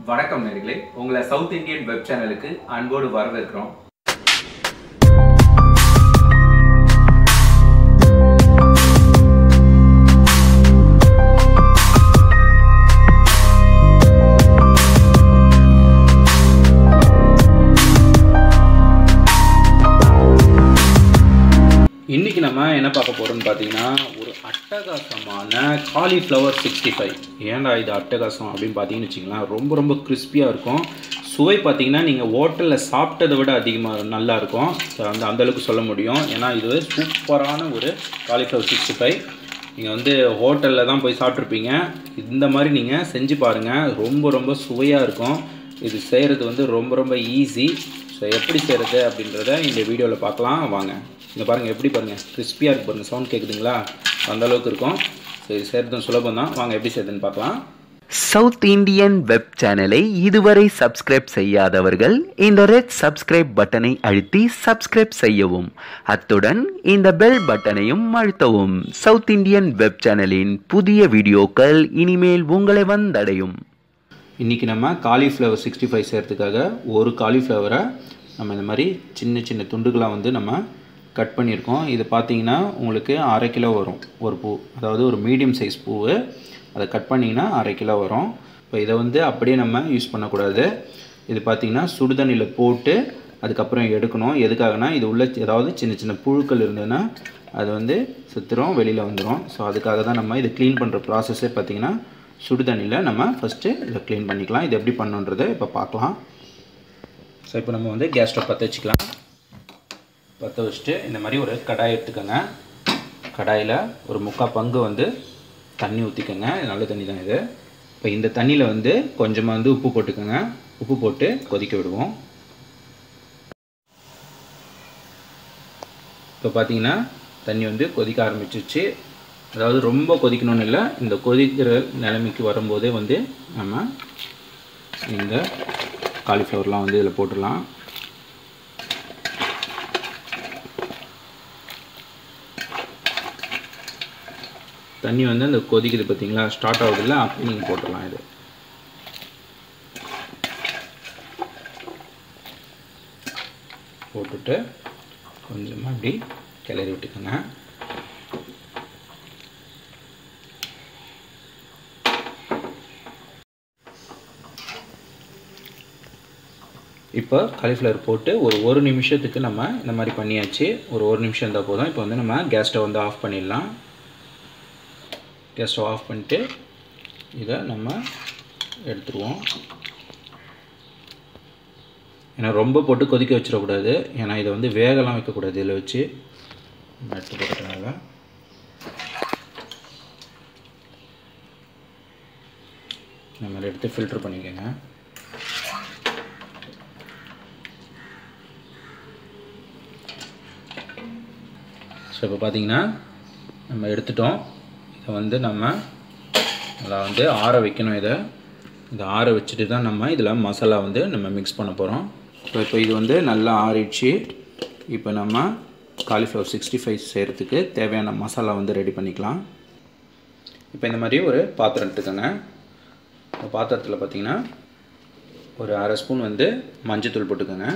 வணக்கம் நேர்களே உங்களை சவுத் இந்தியன் வெப் சேனலுக்கு அன்போடு வரவேற்கிறோம் இன்னைக்கு நம்ம என்ன பார்க்க போறோம்னு பார்த்தீங்கன்னா ஒரு அட்டகாசமான காலிஃப்ளவர் சிக்ஸ்டி ஃபைவ் ஏன்டா இது அட்டகாசம் அப்படின்னு பார்த்தீங்கன்னு வச்சிங்களேன் ரொம்ப ரொம்ப கிறிஸ்பியாக இருக்கும் சுவை பார்த்தீங்கன்னா நீங்கள் ஹோட்டலில் சாப்பிட்டதை விட அதிகமாக நல்லா இருக்கும் So, அந்த அந்த அளவுக்கு சொல்ல முடியும் ஏன்னா இது சூப்பரான ஒரு காலிஃப்ளவர் சிக்ஸ்டி ஃபைவ் நீங்கள் வந்து ஹோட்டலில் தான் போய் சாப்பிட்ருப்பீங்க இந்த மாதிரி நீங்கள் செஞ்சு பாருங்கள் ரொம்ப ரொம்ப சுவையாக இருக்கும் இது செய்கிறது வந்து ரொம்ப ரொம்ப ஈஸி ஸோ எப்படி செய்கிறது அப்படின்றத இந்த வீடியோவில் பார்க்கலாம் வாங்க இங்கே பாருங்கள் எப்படி பாருங்கள் கிறிஸ்பியாக இருக்கு பாருங்கள் சவுண்ட் கேட்குதுங்களா அந்த அளவுக்கு இருக்கும் ஸோ இது செய்கிறதும் சுலபம் தான் வாங்க எப்படி செய்யுதுன்னு பார்க்கலாம் சவுத் இந்தியன் வெப் சேனலை இதுவரை சப்ஸ்கிரைப் செய்யாதவர்கள் இந்த ரெட் சப்ஸ்கிரைப் பட்டனை அழுத்தி சப்ஸ்கிரைப் செய்யவும் அத்துடன் இந்த பெல் பட்டனையும் அழுத்தவும் சவுத் இந்தியன் வெப் சேனலின் புதிய வீடியோக்கள் இனிமேல் உங்களை வந்தடையும் இன்றைக்கி நம்ம காலிஃப்ளவர் சிக்ஸ்டி ஃபைவ் செய்கிறதுக்காக ஒரு காலிஃப்ளவரை நம்ம இந்த மாதிரி சின்ன சின்ன துண்டுகளாக வந்து நம்ம கட் பண்ணியிருக்கோம் இது பார்த்தீங்கன்னா உங்களுக்கு அரை கிலோ வரும் ஒரு பூ அதாவது ஒரு மீடியம் சைஸ் பூவு அதை கட் பண்ணிங்கன்னா அரை கிலோ வரும் இப்போ இதை வந்து அப்படியே நம்ம யூஸ் பண்ணக்கூடாது இது பார்த்திங்கன்னா சுடுதண்ணியில் போட்டு அதுக்கப்புறம் எடுக்கணும் எதுக்காகனா இது உள்ள ஏதாவது சின்ன சின்ன புழுக்கள் இருந்ததுன்னா அது வந்து சுத்துரும் வெளியில் வந்துடும் ஸோ அதுக்காக தான் நம்ம இதை க்ளீன் பண்ணுற ப்ராசஸே பார்த்திங்கன்னா சுடு தண்ணியில் நம்ம ஃபஸ்ட்டு இதை க்ளீன் பண்ணிக்கலாம் இது எப்படி பண்ணுன்றதை இப்போ பார்க்கலாம் ஸோ இப்போ நம்ம வந்து கேஸ் ஸ்டவ் பற்ற வச்சுக்கலாம் பற்ற வச்சுட்டு இந்த மாதிரி ஒரு கடாய் எடுத்துக்கோங்க கடாயில் ஒரு முக்கால் பங்கு வந்து தண்ணி ஊற்றிக்கோங்க இது நல்ல தண்ணி தான் இது இப்போ இந்த தண்ணியில் வந்து கொஞ்சமாக வந்து உப்பு போட்டுக்கோங்க உப்பு போட்டு கொதிக்க விடுவோம் இப்போ பார்த்தீங்கன்னா தண்ணி வந்து கொதிக்க ஆரம்பிச்சிச்சு அதாவது ரொம்ப கொதிக்கணும்னு இல்லை இந்த கொதிக்கிற நிலைமைக்கு வரும்போதே வந்து நம்ம இந்த காலிஃப்ளவர்லாம் வந்து இதில் போட்டுடலாம் தண்ணி வந்து அந்த கொதிக்குது பார்த்தீங்களா ஸ்டார்ட் ஆகுதுல்ல அப்போ நீங்கள் போட்டுடலாம் இது போட்டுட்டு கொஞ்சமாக அப்படி கிளறி விட்டுக்கோங்க இப்போ காலிஃப்ளவர் போட்டு ஒரு ஒரு நிமிஷத்துக்கு நம்ம இந்த மாதிரி பண்ணியாச்சு ஒரு ஒரு நிமிஷம் இருந்தால் போதும் இப்போ வந்து நம்ம கேஸ் ஸ்டவ் வந்து ஆஃப் பண்ணிடலாம் கேஸ் ஸ்டவ் ஆஃப் பண்ணிட்டு இதை நம்ம எடுத்துருவோம் ஏன்னா ரொம்ப போட்டு கொதிக்க வச்சிடக்கூடாது ஏன்னா இதை வந்து வேகலாம் வைக்கக்கூடாது இதில் வச்சு நம்ம எடுத்து போட்டதுனால இந்த மாதிரி எடுத்து ஃபில்டர் பண்ணிக்கோங்க ஸோ இப்போ பார்த்தீங்கன்னா நம்ம எடுத்துட்டோம் இதை வந்து நம்ம நல்லா வந்து ஆற வைக்கணும் இதை இதை ஆற வச்சுட்டு தான் நம்ம இதில் மசாலா வந்து நம்ம மிக்ஸ் பண்ண போகிறோம் ஸோ இப்போ இது வந்து நல்லா ஆறிடுச்சு இப்போ நம்ம காலிஃப்ளவர் சிக்ஸ்டி ஃபைவ் செய்கிறதுக்கு தேவையான மசாலா வந்து ரெடி பண்ணிக்கலாம் இப்போ இந்த மாதிரி ஒரு பாத்திரம் எடுத்துக்கோங்க இந்த பாத்திரத்தில் பார்த்தீங்கன்னா ஒரு அரை ஸ்பூன் வந்து மஞ்சத்தூள் போட்டுக்கோங்க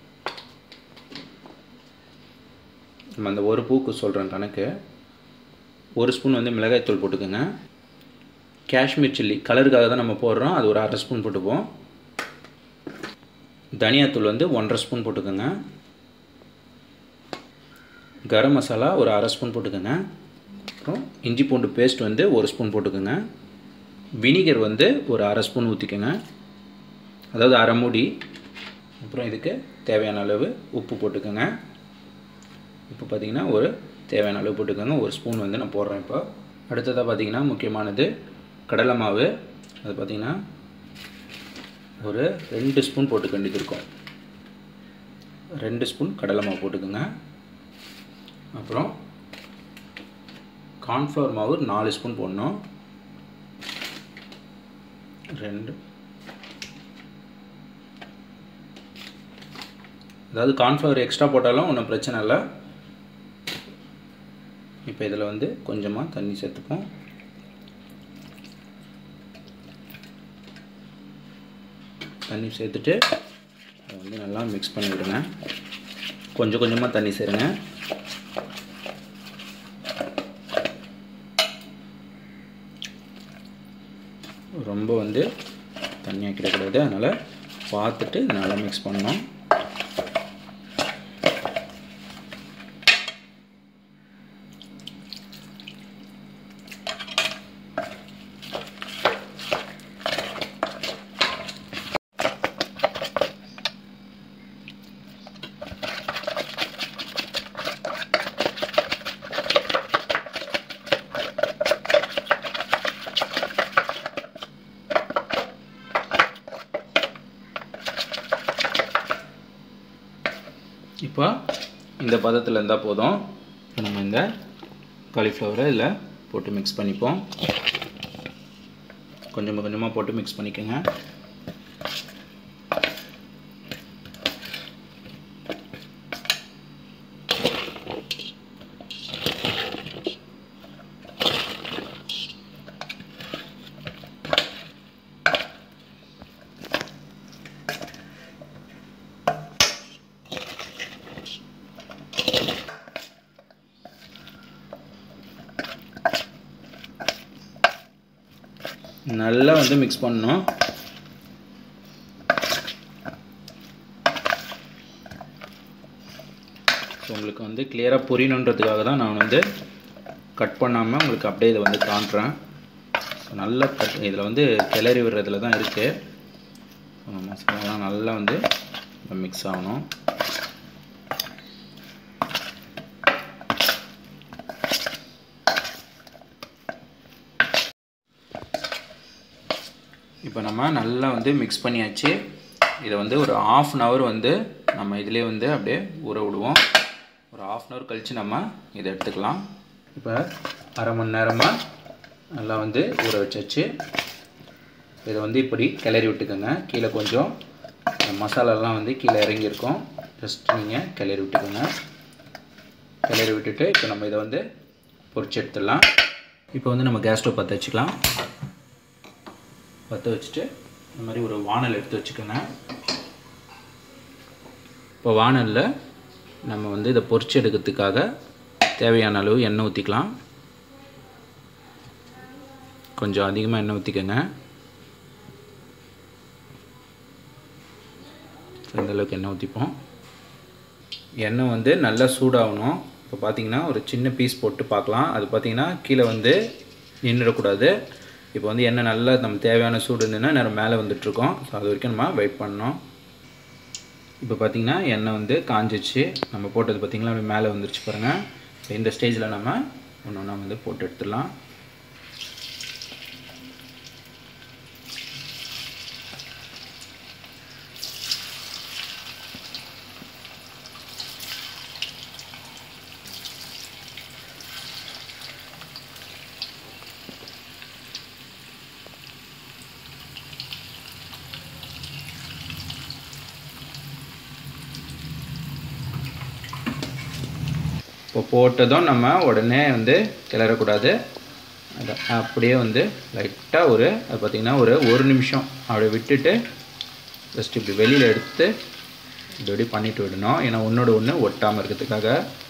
நம்ம அந்த ஒரு பூக்கு சொல்கிறேன் கணக்கு ஒரு ஸ்பூன் வந்து மிளகாய்த்தூள் போட்டுக்கோங்க காஷ்மீர் சில்லி கலருக்காக தான் நம்ம போடுறோம் அது ஒரு அரை ஸ்பூன் போட்டுப்போம் தனியாத்தூள் வந்து ஒன்றரை ஸ்பூன் போட்டுக்கோங்க கரம் மசாலா ஒரு அரை ஸ்பூன் போட்டுக்கோங்க அப்புறம் இஞ்சி பூண்டு பேஸ்ட் வந்து ஒரு ஸ்பூன் போட்டுக்கோங்க வினிகர் வந்து ஒரு அரை ஸ்பூன் ஊற்றிக்கோங்க அதாவது அரை மூடி அப்புறம் இதுக்கு தேவையான அளவு உப்பு போட்டுக்கோங்க இப்போ பார்த்தீங்கன்னா ஒரு தேவையான அளவு போட்டுக்கோங்க ஒரு ஸ்பூன் வந்து நான் போடுறேன் இப்போ அடுத்ததாக பார்த்தீங்கன்னா முக்கியமானது கடலை மாவு அது பார்த்திங்கன்னா ஒரு ரெண்டு ஸ்பூன் போட்டுக்க வேண்டியது இருக்கும் ரெண்டு ஸ்பூன் கடலை மாவு போட்டுக்கோங்க அப்புறம் கார்ன்ஃப்ளவர் மாவு நாலு ஸ்பூன் போடணும் ரெண்டு அதாவது கார்ன்ஃப்ளவர் எக்ஸ்ட்ரா போட்டாலும் ஒன்றும் பிரச்சனை இல்லை இப்போ இதில் வந்து கொஞ்சமாக தண்ணி சேர்த்துப்போம் தண்ணி சேர்த்துட்டு அதை வந்து நல்லா மிக்ஸ் பண்ணி விடுங்க கொஞ்சம் கொஞ்சமாக தண்ணி சேருங்க ரொம்ப வந்து தண்ணி ஆக்கிடக்கூடாது அதனால் பார்த்துட்டு இதை நல்லா மிக்ஸ் பண்ணணும் இப்போ இந்த பதத்தில் இருந்தால் போதும் நம்ம இந்த காலிஃப்ளவரை இதில் போட்டு மிக்ஸ் பண்ணிப்போம் கொஞ்சமாக கொஞ்சமாக போட்டு மிக்ஸ் பண்ணிக்கோங்க நல்லா வந்து மிக்ஸ் பண்ணணும் ஸோ உங்களுக்கு வந்து கிளியராக புரியணுன்றதுக்காக தான் நான் வந்து கட் பண்ணாமல் உங்களுக்கு அப்படியே இதை வந்து காட்டுறேன் ஸோ நல்லா கட் இதில் வந்து கிளறி விடுறதுல தான் இருக்குது மசாலாலாம் நல்லா வந்து மிக்ஸ் ஆகணும் இப்போ நம்ம நல்லா வந்து மிக்ஸ் பண்ணியாச்சு இதை வந்து ஒரு ஆஃப் அன் ஹவர் வந்து நம்ம இதிலே வந்து அப்படியே ஊற விடுவோம் ஒரு ஆஃப் அன் ஹவர் கழித்து நம்ம இதை எடுத்துக்கலாம் இப்போ அரை மணி நேரமாக நல்லா வந்து ஊற வச்சாச்சு இதை வந்து இப்படி கிளறி விட்டுக்கோங்க கீழே கொஞ்சம் மசாலாலாம் வந்து கீழே இறங்கியிருக்கும் ஜஸ்ட் நீங்கள் கிளறி விட்டுக்கோங்க கிளறி விட்டுட்டு இப்போ நம்ம இதை வந்து பொரிச்சு எடுத்துடலாம் இப்போ வந்து நம்ம கேஸ் ஸ்டவ் பற்ற வச்சுக்கலாம் பற்ற வச்சுட்டு இந்த மாதிரி ஒரு வானல் எடுத்து வச்சுக்கோங்க இப்போ வானலில் நம்ம வந்து இதை பொரிச்சு எடுக்கிறதுக்காக தேவையான அளவு எண்ணெய் ஊற்றிக்கலாம் கொஞ்சம் அதிகமாக எண்ணெய் ஊற்றிக்கோங்க இந்த அளவுக்கு எண்ணெய் ஊற்றிப்போம் எண்ணெய் வந்து நல்லா சூடாகணும் இப்போ பார்த்தீங்கன்னா ஒரு சின்ன பீஸ் போட்டு பார்க்கலாம் அது பார்த்தீங்கன்னா கீழே வந்து நின்றுடக்கூடாது இப்போ வந்து எண்ணெய் நல்லா நம்ம தேவையான சூடு இருந்ததுன்னா நேரம் மேலே வந்துட்டுருக்கோம் ஸோ அது வரைக்கும் நம்ம வெயிட் பண்ணோம் இப்போ பார்த்தீங்கன்னா எண்ணெய் வந்து காஞ்சிச்சு நம்ம போட்டது பார்த்திங்களா அப்படி மேலே வந்துருச்சு பாருங்கள் ஸோ இந்த ஸ்டேஜில் நம்ம ஒன்று ஒன்றா வந்து போட்டு எடுத்துடலாம் இப்போ போட்டதும் நம்ம உடனே வந்து கிளறக்கூடாது அதை அப்படியே வந்து லைட்டாக ஒரு அது பார்த்திங்கன்னா ஒரு ஒரு நிமிஷம் அப்படியே விட்டுட்டு ஜஸ்ட் இப்படி வெளியில் எடுத்து இப்படி இப்படி பண்ணிட்டு விடணும் ஏன்னா ஒன்றோட ஒன்று ஒட்டாமல் இருக்கிறதுக்காக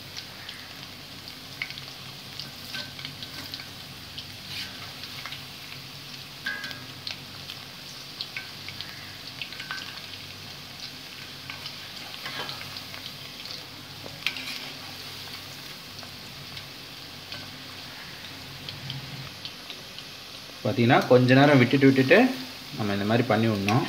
பார்த்தீங்கன்னா கொஞ்ச நேரம் விட்டுட்டு விட்டுட்டு நம்ம இந்த மாதிரி பண்ணி விடணும்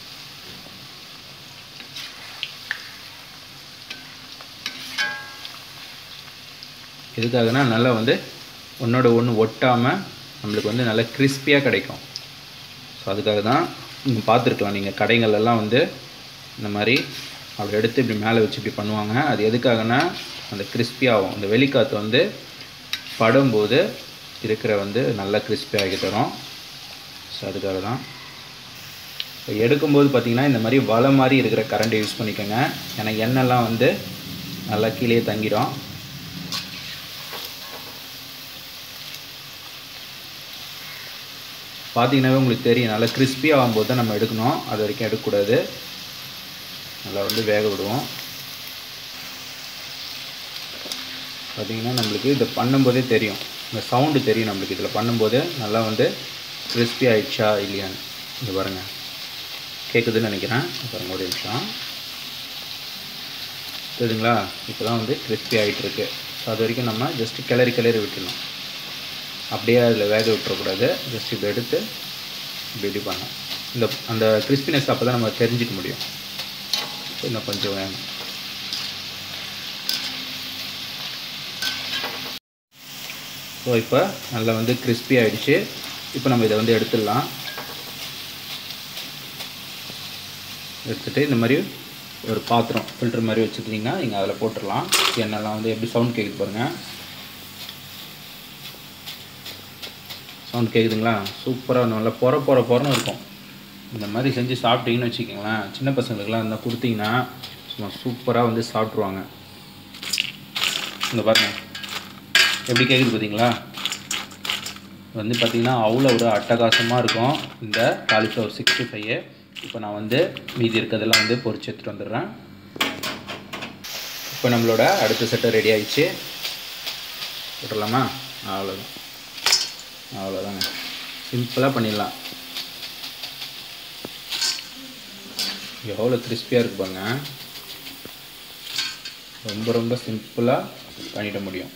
எதுக்காகனா நல்லா வந்து ஒன்றோட ஒன்று ஒட்டாமல் நம்மளுக்கு வந்து நல்லா கிறிஸ்பியாக கிடைக்கும் ஸோ அதுக்காக தான் நீங்கள் பார்த்துருக்கலாம் நீங்கள் கடைங்கள்லாம் வந்து இந்த மாதிரி அப்படி எடுத்து இப்படி மேலே வச்சு இப்படி பண்ணுவாங்க அது எதுக்காகனா அந்த கிறிஸ்பியாகும் அந்த வெளிக்காற்று வந்து படும்போது இருக்கிற வந்து நல்லா கிறிஸ்பி ஆகி தரும் ஸோ அதுக்காக தான் இப்போ எடுக்கும்போது பார்த்திங்கன்னா இந்த மாதிரி வலை மாதிரி இருக்கிற கரண்ட்டை யூஸ் பண்ணிக்கோங்க ஏன்னா எண்ணெய்லாம் வந்து நல்லா கீழே தங்கிடும் பார்த்தீங்கன்னாவே உங்களுக்கு தெரியும் நல்லா crispy ஆகும்போது தான் நம்ம எடுக்கணும் அது வரைக்கும் எடுக்கக்கூடாது நல்லா வந்து வேக விடுவோம் பார்த்தீங்கன்னா நம்மளுக்கு இதை பண்ணும்போதே தெரியும் இந்த சவுண்டு தெரியும் நம்மளுக்கு இதில் பண்ணும்போது நல்லா வந்து crispy ஆயிடுச்சா இல்லையான்னு இது பாருங்கள் கேட்குதுன்னு நினைக்கிறேன் பாருங்க ஒரு நிமிஷம் தெரியுதுங்களா இப்போ தான் வந்து crispy ஆகிட்டு இருக்கு ஸோ அது வரைக்கும் நம்ம ஜஸ்ட்டு கிளறி கிளறி விட்டுடணும் அப்படியே அதில் வேக விட்டுறக்கூடாது ஜஸ்ட் இப்போ எடுத்து இப்படி இப்படி பண்ணணும் இந்த அந்த கிறிஸ்பினஸ் அப்போ தான் நம்ம தெரிஞ்சுக்க முடியும் இன்னும் கொஞ்சம் வேணும் ஸோ இப்போ நல்லா வந்து crispy ஆயிடுச்சு இப்போ நம்ம இதை வந்து எடுத்துடலாம் எடுத்துகிட்டு இந்த மாதிரி ஒரு பாத்திரம் ஃபில்டர் மாதிரி வச்சுருந்தீங்கன்னா நீங்கள் அதில் போட்டுடலாம் எண்ணெய்லாம் வந்து எப்படி சவுண்ட் கேட்குது பாருங்கள் சவுண்ட் கேட்குதுங்களா சூப்பராக நல்லா பொற பொற பொறன்னு இருக்கும் இந்த மாதிரி செஞ்சு சாப்பிட்டீங்கன்னு வச்சுக்கோங்களேன் சின்ன பசங்களுக்குலாம் இருந்தால் கொடுத்தீங்கன்னா சும்மா சூப்பராக வந்து சாப்பிட்ருவாங்க இங்கே பாருங்கள் எப்படி கேட்குது பார்த்தீங்களா வந்து பார்த்திங்கன்னா அவ்வளோ ஒரு அட்டகாசமாக இருக்கும் இந்த காலிஃப்ளவர் சிக்ஸ்டி ஃபைவ் இப்போ நான் வந்து மீதி இருக்கிறதெல்லாம் வந்து பொரிச்சு எடுத்துகிட்டு வந்துடுறேன் இப்போ நம்மளோட அடுத்த செட்டை ரெடி ஆயிடுச்சு விட்டுறலாமா அவ்வளோதான் அவ்வளோதாங்க சிம்பிளாக பண்ணிடலாம் எவ்வளோ கிறிஸ்பியாக இருக்கு பாருங்க ரொம்ப ரொம்ப சிம்பிளாக பண்ணிட முடியும்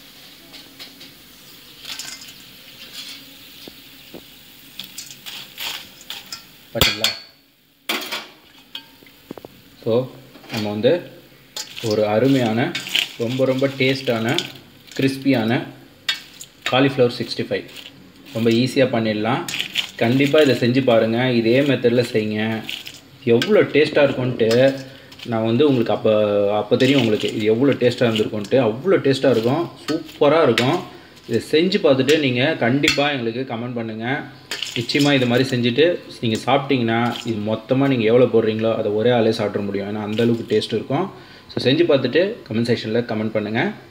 பார்த்தீங்களா ஸோ நம்ம வந்து ஒரு அருமையான ரொம்ப ரொம்ப டேஸ்டான கிறிஸ்பியான காலிஃப்ளவர் சிக்ஸ்டி ஃபைவ் ரொம்ப ஈஸியாக பண்ணிடலாம் கண்டிப்பாக இதை செஞ்சு பாருங்கள் இதே மெத்தடில் செய்யுங்க எவ்வளோ டேஸ்ட்டாக இருக்கும்ன்ட்டு நான் வந்து உங்களுக்கு அப்போ அப்போ தெரியும் உங்களுக்கு இது எவ்வளோ டேஸ்ட்டாக இருந்திருக்கும்ன்ட்டு அவ்வளோ டேஸ்ட்டாக இருக்கும் சூப்பராக இருக்கும் இதை செஞ்சு பார்த்துட்டு நீங்கள் கண்டிப்பாக எங்களுக்கு கமெண்ட் பண்ணுங்கள் நிச்சயமாக இது மாதிரி செஞ்சுட்டு நீங்கள் சாப்பிட்டீங்கன்னா இது மொத்தமாக நீங்கள் எவ்வளோ போடுறீங்களோ அதை ஒரே ஆளே சாப்பிட முடியும் ஏன்னா அந்தளவுக்கு டேஸ்ட் இருக்கும் ஸோ செஞ்சு பார்த்துட்டு கமெண்ட் செக்ஷனில் கமெண்ட் பண்ணுங்கள்